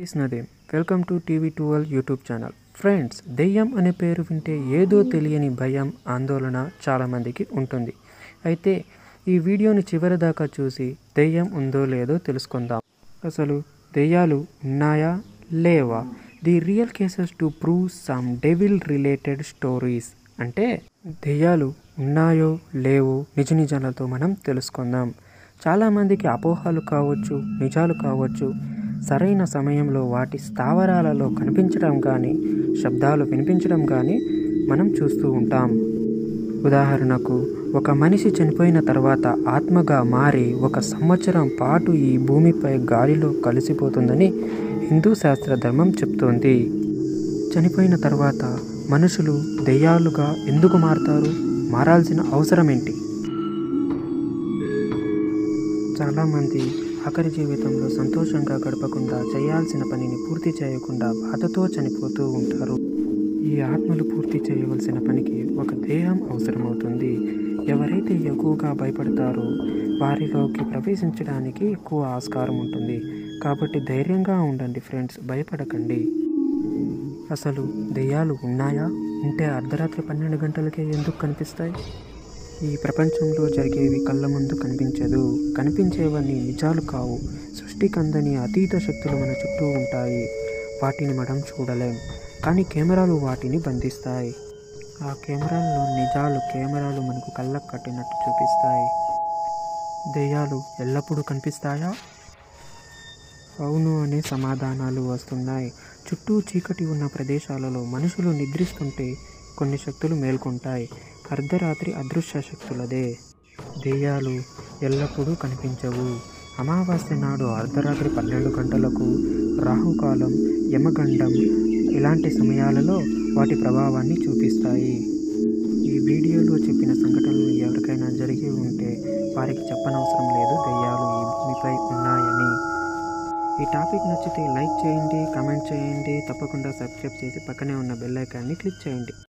is Nadeem welcome to TV twelve YouTube channel friends దెయ్యం అనే పేరు వింటే ఏదో తెలియని భయం ఆందోళన చాలామందికి ఉంటుంది అయితే ఈ వీడియోని చివరి దాకా చూసి దెయ్యం ఉందో లేదో తెలుసుకుందాం అసలు దెయ్యాలు ఉన్నాయా లేవా the real cases to prove some devil related stories అంటే దెయ్యాలు ఉన్నాయో లేవో నిజ నిజాలతో మనం తెలుసుకుందాం చాలామందికి అపోహలు కావచ్చు నిజాలు కావచ్చు సరైన సమయంలో వాటి స్థావరాలలో కనిపించడం కానీ శబ్దాలు వినిపించడం కానీ మనం చూస్తూ ఉంటాం ఉదాహరణకు ఒక మనిషి చనిపోయిన తర్వాత ఆత్మగా మారి ఒక సంవత్సరం పాటు ఈ భూమిపై గాలిలో కలిసిపోతుందని హిందూ శాస్త్ర ధర్మం చెప్తోంది చనిపోయిన తర్వాత మనుషులు దెయ్యాలుగా ఎందుకు మారతారు మారాల్సిన అవసరం ఏంటి చాలామంది ఆఖరి జీవితంలో సంతోషంగా గడపకుండా చేయాల్సిన పనిని పూర్తి చేయకుండా బాధతో చనిపోతూ ఉంటారు ఈ ఆత్మలు పూర్తి చేయవలసిన పనికి ఒక దేహం అవసరమవుతుంది ఎవరైతే ఎక్కువగా భయపడతారో వారిలోకి ప్రవేశించడానికి ఎక్కువ ఆస్కారం ఉంటుంది కాబట్టి ధైర్యంగా ఉండండి ఫ్రెండ్స్ భయపడకండి అసలు దెయ్యాలు ఉన్నాయా ఉంటే అర్ధరాత్రి పన్నెండు గంటలకే ఎందుకు కనిపిస్తాయి ఈ ప్రపంచంలో జరిగేవి కళ్ళ ముందు కనిపించదు కనిపించేవన్నీ నిజాలు కావు సృష్టికి అందని అతీత శక్తులు మన చుట్టూ ఉంటాయి వాటిని మనం చూడలేం కానీ కెమెరాలు వాటిని బంధిస్తాయి ఆ కెమెరాల్లో నిజాలు కెమెరాలు మనకు కళ్ళకు కట్టినట్టు చూపిస్తాయి దెయ్యాలు ఎల్లప్పుడూ కనిపిస్తాయా అవును అనే సమాధానాలు వస్తున్నాయి చుట్టూ చీకటి ఉన్న ప్రదేశాలలో మనుషులు నిద్రిస్తుంటే కొన్ని శక్తులు మేల్కొంటాయి అర్ధరాత్రి అదృశ్య శక్తులదే దెయ్యాలు ఎల్లప్పుడూ కనిపించవు అమావాస్య నాడు అర్ధరాత్రి పన్నెండు గంటలకు రాహుకాలం యమగండం ఇలాంటి సమయాలలో వాటి ప్రభావాన్ని చూపిస్తాయి ఈ వీడియోలో చెప్పిన సంఘటనలు ఎవరికైనా జరిగి ఉంటే వారికి చెప్పనవసరం లేదు దెయ్యాలు ఈ భూమిపై ఉన్నాయని ఈ టాపిక్ నచ్చితే లైక్ చేయండి కామెంట్ చేయండి తప్పకుండా సబ్స్క్రైబ్ చేసి పక్కనే ఉన్న బెల్ ఐకాన్ని క్లిక్ చేయండి